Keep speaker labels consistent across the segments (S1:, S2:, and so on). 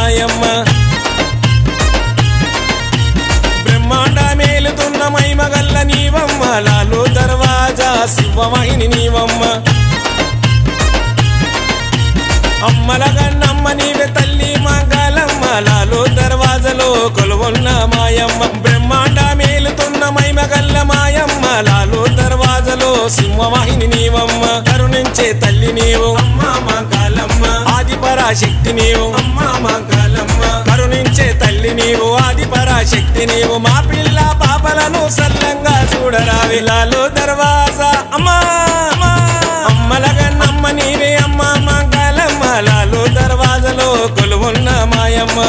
S1: మాయమ్మ బ్రహ్మాండ మేలుతున్న మైమగల్ల నీవమ్మ లాలు దర్వాజా శివమహిని నీవమ్మ అమ్మల గన్నమ్మ నీవే తల్లి మంగళమ్మ లాలు దర్వాజలో కొలువున్న మాయమ్మ బ్రహ్మాండ మేలుతున్న మైమగల్ల మాయమ్మ లాలు దర్వాజలో సింహవాహిని నీవమ్మ కరుణించే తల్లి నీవు అమ్మ మంగళమ్మ ఆది పరాశక్తి నీవు అమ్మ మంగళమ్మ కరుణించే తల్లి నీవు ఆది పరాశక్తి నీవు మా పిల్ల పాపలను సల్లంగా చూడరావి లాలు దర్వాజా అమ్మా అమ్మా అమ్మలగన్నమ్మ నీవే అమ్మ మంగళమ్మ లాలు దర్వాజలో కొలువున్న మాయమ్మ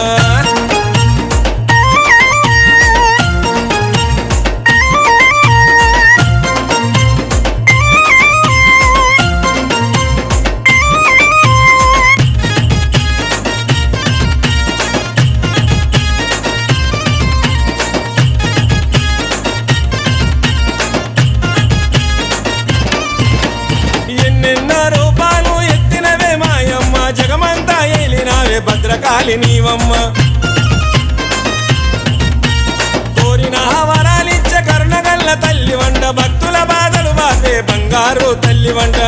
S1: ఎన్నెన్నో రూపాలు ఎత్తినవే మాయమ్మ జగమంతా ఏలినావే భద్రకాళి నీవమ్మ కోరిన వరాలిచ్చ కరుణగల్ల తల్లి వంట భక్తుల బాధలు బాసే బంగారు తల్లి వంట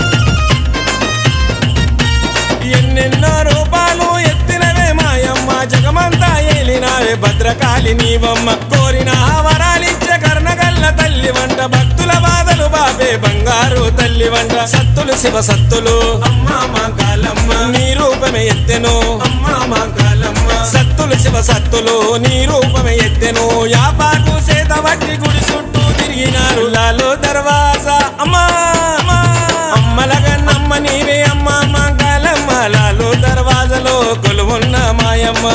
S1: ఎన్నెన్నో రూపాలు ఎత్తినవే మాయమ్మ జగమంతా ఏలినావే భద్రకాళి నీవమ్మ కోరిన వరాలిచ్చ కర్ణగల్ల తల్లి వంట భక్తుల బాధలు బాబే బంగారు తల్లి వంట సత్తులు శివ సత్తులు అమ్మా మా కాలమ్మ నీ రూపమే ఎత్తెను అమ్మా మా కాలమ్మ సత్తులు శివ సత్తులు నీ రూపమే ఎత్తెను యాపాకు సేత వట్టి గుడి చుట్టూ తిరిగినారు లాలో దర్వాజా అమ్మా అమ్మా అమ్మలగన్నమ్మ నీవే అమ్మ మంగళమ్మ లాలు దర్వాజలో కొలువున్న మాయమ్మ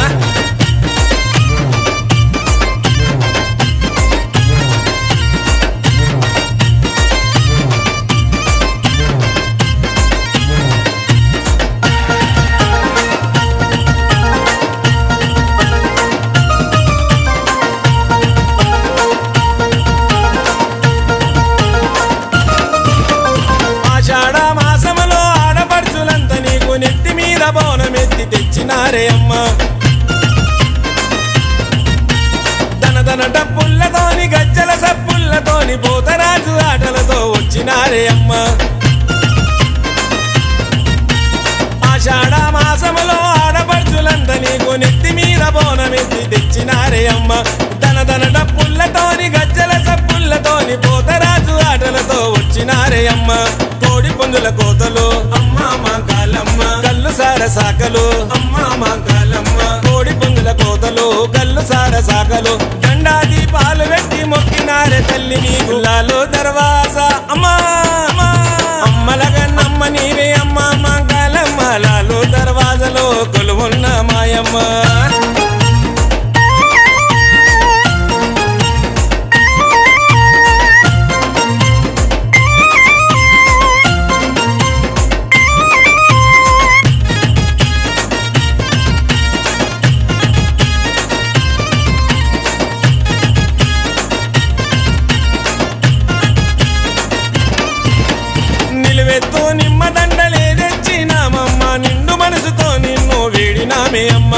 S1: ఆషాఢ మాసములో ఆడపడుచులంత నీకు నెత్తి మీద బోనమెత్తి తెచ్చినారే అమ్మ దన దన డప్పుల్లతోని గజ్జల సప్పుల్లతోని పోతరాజు ఆటలతో వచ్చినారే అమ్మ ఆషాఢ మాసములో ఆడపడుచులంత నీకు నెత్తి మీద బోనమెత్తి తెచ్చినారే అమ్మ దన దన డప్పుల్లతోని గజ్జల సప్పుల్లతోని పోతరాజు ఆటలతో వచ్చినారే అమ్మ కోడి పుంజుల కోతలు అమ్మ మా కాలమ్మ కల్లు సార సాకలు అమ్మ మా కాలమ్మ కోడి పుంజుల కోతలు కల్లు సార సాకలు గండా దీపాలు పెట్టి మొక్కినారే తల్లి నీ గుల్లాలో దర్వాజా అమ్మా అమ్మా అమ్మలగన్నమ్మ నీవే అమ్మ మా కాలమ్మ లాలు దర్వాజలో కొలువున్న మాయమ్మ నిలువెత్తు నిమ్మ దండలే తెచ్చినామమ్మ నిండు మనసుతో నిన్ను వేడినామే అమ్మ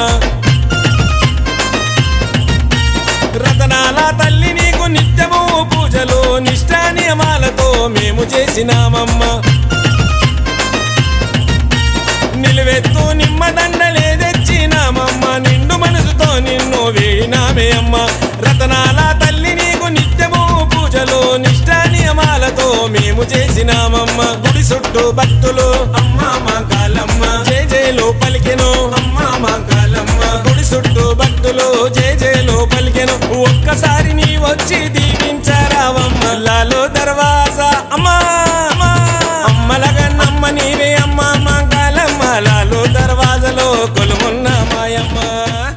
S1: రతనాల తల్లి నీకు నిత్యము పూజలు నిష్ఠా నియమాలతో మేము చేసినామమ్మ నిలువెత్తు నిమ్మ దండలే తెచ్చినామమ్మ నిండు మనసుతో నిన్ను వేడినామే అమ్మ రతనాల తల్లి నీకు నిత్యము పూజలు నిష్ఠా నియమాలతో మేము చేసినామమ్మ గుడి చుట్టూ భక్తులు అమ్మ మా కాలమ్మ జయ జయలు పలికెను అమ్మ మా కాలమ్మ గుడి చుట్టూ భక్తులు జయ జయలు పలికెను ఒక్కసారి నీ వచ్చి దీవించారావమ్మ లాలో దర్వాజా అమ్మా అమ్మా అమ్మలగన్నమ్మ నీవే అమ్మ మా కాలమ్మ లాలో దర్వాజలో కొలుమున్న మాయమ్మ